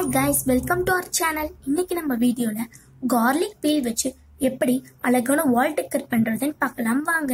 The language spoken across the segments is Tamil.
hi guys welcome to our channel இன்னைக்கு நம்ம வீடியோல garlic பீல் வச்சு எப்படி அழகான வால் டெக்கர் பண்றதுன்னு பார்க்கலாம் வாங்க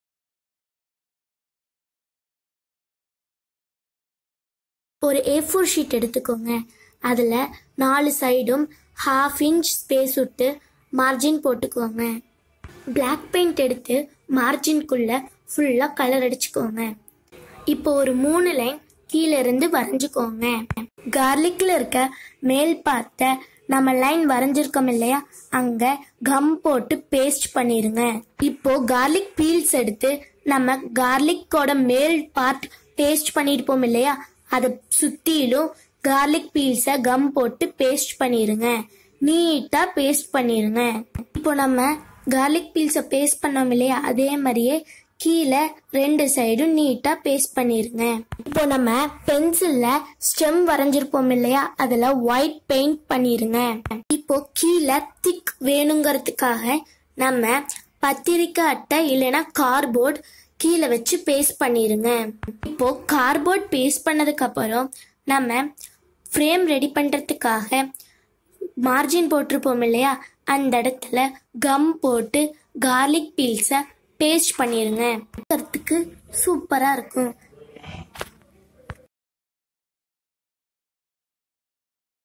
ஒரு ஏ ஃபோர் ஷீட் எடுத்துக்கோங்க அதில் நாலு சைடும் ஹாஃப் இன்ச் ஸ்பேஸ் விட்டு மார்ஜின் போட்டுக்கோங்க பிளாக் பெயிண்ட் எடுத்து மார்ஜின்குள்ள ஃபுல்லாக கலர் அடிச்சுக்கோங்க இப்போ ஒரு மூணு லைன் கீழே இருந்து வரைஞ்சுக்கோங்க கார்லிக்ல இருக்க மேல் பார்த்த நம்ம லைன் வரைஞ்சிருக்கோம் இல்லையா அங்க கம் போட்டு பேஸ்ட் பண்ணிருங்க இப்போ கார்லிக் பீல்ஸ் எடுத்து நம்ம கார்லிக்கோட மேல் பார்ட் பேஸ்ட் பண்ணிருப்போம் இல்லையா அதை சுத்திலும் கார்லிக் பீல்ஸை கம் போட்டு பேஸ்ட் பண்ணிருங்க நீட்டா பேஸ்ட் பண்ணிருங்க இப்போ நம்ம கார்லிக் பீல்ஸை பேஸ்ட் பண்ணோம் இல்லையா அதே மாதிரியே கீழே ரெண்டு சைடும் நீட்டா பேஸ்ட் பண்ணிருங்க இப்போ நம்ம பென்சில்ல ஸ்டெம் வரைஞ்சிருப்போம் இல்லையா அதுல ஒயிட் பெயிண்ட் பண்ணிருங்க இப்போ கீழே திக் வேணுங்கிறதுக்காக நம்ம பத்திரிக்கை அட்டை இல்லைன்னா கார்போர்ட் கீழே வச்சு பேஸ்ட் பண்ணிருங்க இப்போ கார்போர்ட் பேஸ்ட் பண்ணதுக்கு அப்புறம் நம்ம ஃப்ரேம் ரெடி பண்றதுக்காக மார்ஜின் போட்டிருப்போம் இல்லையா அந்த இடத்துல கம் போட்டு கார்லிக் பீல்ஸை பேஸ்ட் பண்ணிருங்க பார்க்கறதுக்கு சூப்பரா இருக்கும்